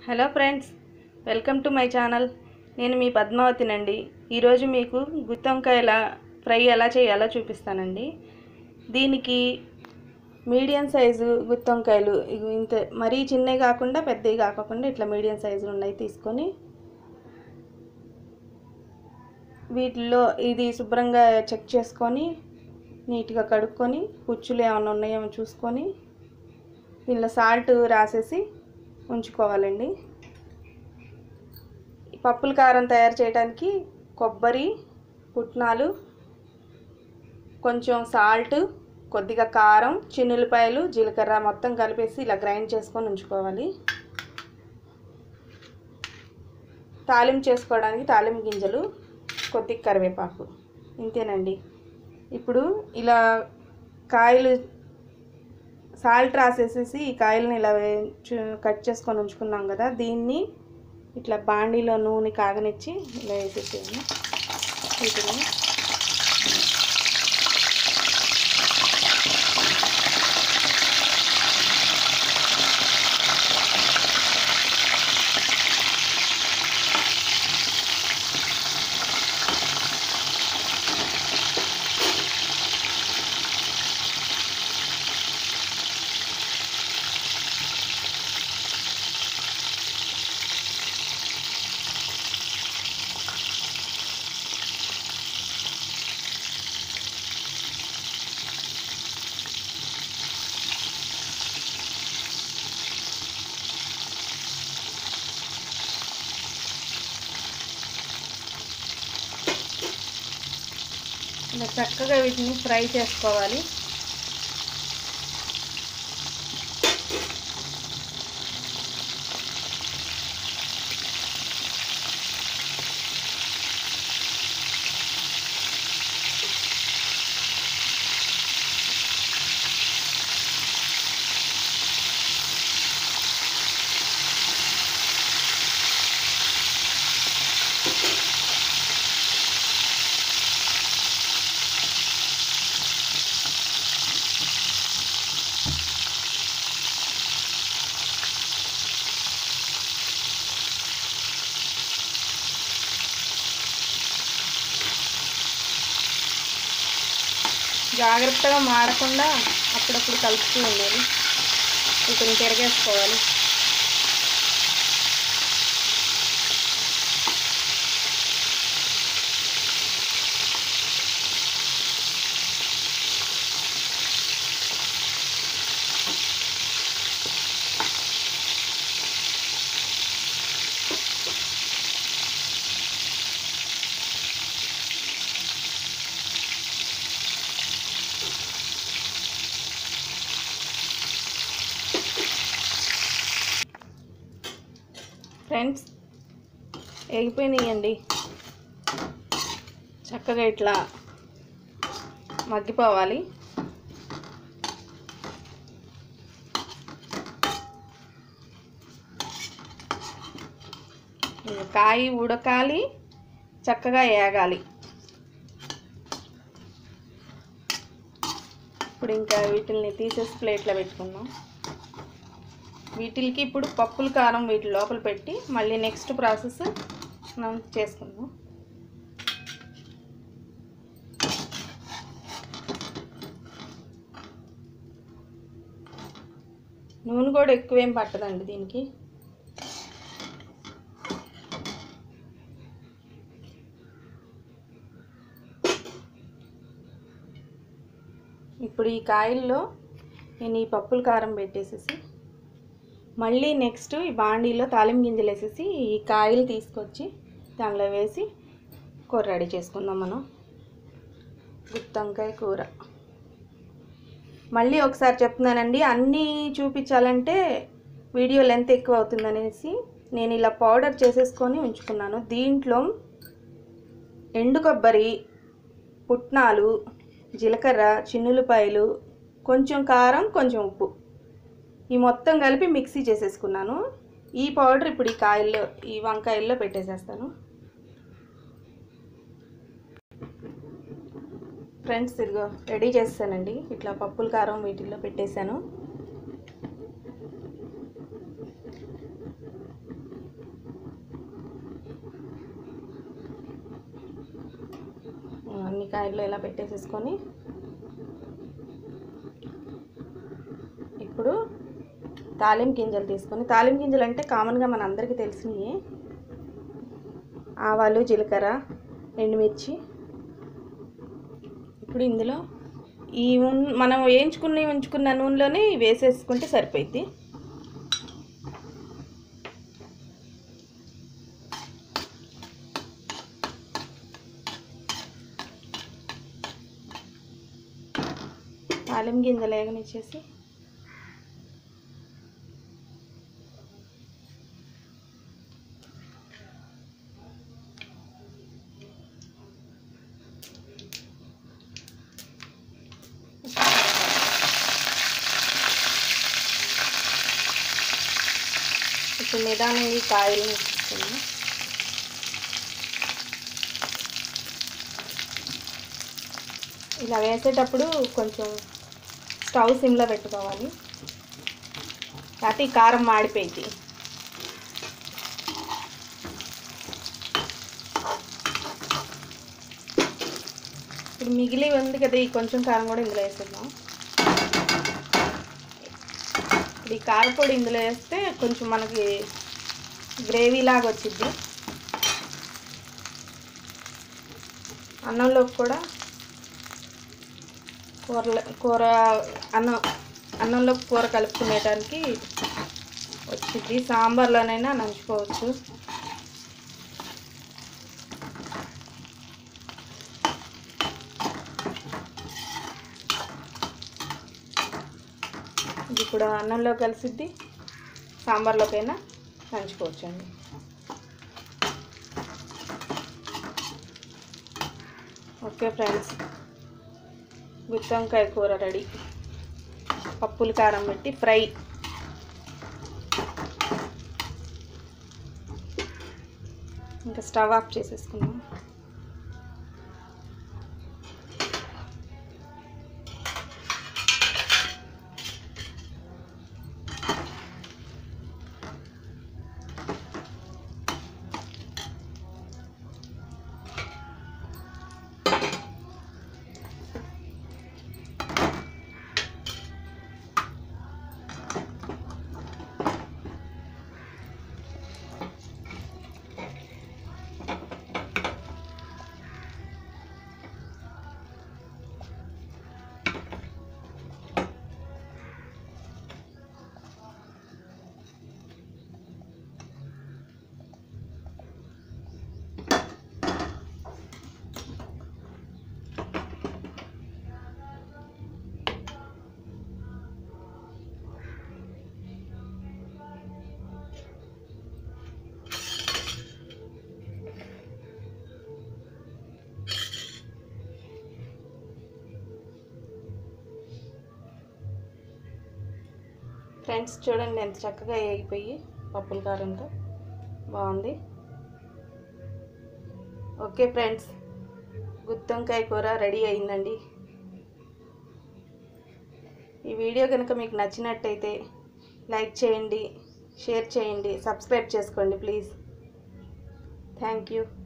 hello friends welcome to my channel నేను మీ పద్మావతినండి ఈరోజు మీకు గుత్తొంకాయల ఫ్రై ఎలా చేయాలో చూపిస్తానండి దీనికి మీడియం సైజు గుత్తొంకాయలు ఇవి ఇంత మరీ చిన్నవి కాకుండా పెద్దవి కాకుండా ఇట్లా మీడియం సైజులు ఉన్నాయి తీసుకొని వీటిల్లో ఇది శుభ్రంగా చెక్ చేసుకొని నీట్గా కడుక్కొని పుచ్చులు ఏమైనా ఉన్నాయేమో చూసుకొని దీనిలో సాల్ట్ రాసేసి ఉంచుకోవాలండి ఈ పప్పుల కారం తయారు చేయడానికి కొబ్బరి పుట్నాలు కొంచెం సాల్ట్ కొద్దిగా కారం చిన్నులపాయలు జీలకర్ర మొత్తం కలిపేసి ఇలా గ్రైండ్ చేసుకొని ఉంచుకోవాలి తాలింపు చేసుకోవడానికి తాలింపు గింజలు కొద్దిగా కరివేపాకు ఇంతేనండి ఇప్పుడు ఇలా కాయలు సాల్ట్ రాసేసేసి ఈ కాయలను ఇలా వే- చు- కట్ చేసుకొని ఉంచుకున్నాం కదా దీన్ని ఇట్లా బాండీలో నూనె కాగనిచ్చి ఇలా వేసేసేయండి వీటిని ఇలా చక్కగా వీటిని ఫ్రై చేసుకోవాలి జాగ్రత్తగా మాడకుండా అప్పుడప్పుడు కలుపుతూ ఉండాలి వీటిని తిరగేసుకోవాలి ఫ్రెండ్స్ ఎగిపోయినాయండి చక్కగా ఇట్లా మగ్గిపోవాలి ఇది కాయ ఉడకాలి చక్కగా ఏగాలి ఇప్పుడు ఇంకా వీటిని తీసేసి ప్లేట్లో పెట్టుకుందాం వీటికి ఇప్పుడు పప్పుల కారం వీటి లోపల పెట్టి మళ్ళీ నెక్స్ట్ ప్రాసెస్ మనం చేసుకుందాం నూనె కూడా ఎక్కువేం పట్టదండి దీనికి ఇప్పుడు ఈ కాయల్లో నేను ఈ పప్పుల కారం పెట్టేసేసి మళ్ళీ నెక్స్ట్ ఈ బాండీలో తాలింపు గింజలు వేసేసి ఈ కాయలు తీసుకొచ్చి దానిలో వేసి కూర రెడీ చేసుకుందాం మనం గుత్తొంకాయ కూర మళ్ళీ ఒకసారి చెప్తున్నానండి అన్నీ చూపించాలంటే వీడియో లెంత్ ఎక్కువ అవుతుందనేసి నేను ఇలా పౌడర్ చేసేసుకొని ఉంచుకున్నాను దీంట్లో ఎండు కొబ్బరి పుట్నాలు జీలకర్ర చిన్నులపాయలు కొంచెం కారం కొంచెం ఉప్పు ఈ మొత్తం కలిపి మిక్సీ చేసేసుకున్నాను ఈ పౌడర్ ఇప్పుడు ఈ కాయల్లో ఈ వంకాయల్లో పెట్టేసేస్తాను ఫ్రెండ్స్ ఇదిగో రెడీ చేస్తానండి ఇట్లా పప్పుల కారం వీటిల్లో పెట్టేశాను కాయల్లో ఇలా పెట్టేసేసుకొని ఇప్పుడు తాలింపు గింజలు తీసుకొని తాలింపు గింజలు అంటే కామన్గా మన అందరికీ తెలిసినవి ఆవాలు జీలకర్ర ఎండుమిర్చి ఇప్పుడు ఇందులో ఈ ఉన్ మనం వేయించుకుని ఉంచుకున్న నూనెలోనే వేసేసుకుంటే సరిపోయింది తాలింపు గింజలు వేగనిచ్చేసి ఇప్పుడు నిదానంగా ఈ కాయలు తీసుకున్నాం ఇలా వేసేటప్పుడు కొంచెం స్టవ్ సిమ్లో పెట్టుకోవాలి లేకపోతే ఈ కారం మాడిపోయింది ఇప్పుడు మిగిలి ఉంది కదా ఈ కొంచెం కారం కూడా ఇందులో వేసేద్దాం ఇప్పుడు ఈ కారపొడి ఇందులో వేస్తే కొంచెం మనకి గ్రేవీ లాగా వచ్చింది అన్నంలోకి కూడా కూర కూర అన్నం అన్నంలో కూర కలుపుకునేటానికి వచ్చింది సాంబార్లోనైనా నంచుకోవచ్చు ఇది కూడా అన్నంలో కలిసిద్ది సాంబార్లోకైనా నంచుకోవచ్చండి ఓకే ఫ్రెండ్స్ గుత్తి వంకాయ కూర రెడీ పప్పులు కారం పెట్టి ఫ్రై ఇంకా స్టవ్ ఆఫ్ చేసేసుకుందాం ఫ్రెండ్స్ చూడండి ఎంత చక్కగా వేగిపోయి పప్పుల కారంతో బాగుంది ఓకే ఫ్రెండ్స్ గుత్తొంకాయ కూర రెడీ అయిందండి ఈ వీడియో కనుక మీకు నచ్చినట్టయితే లైక్ చేయండి షేర్ చేయండి సబ్స్క్రైబ్ చేసుకోండి ప్లీజ్ థ్యాంక్ యూ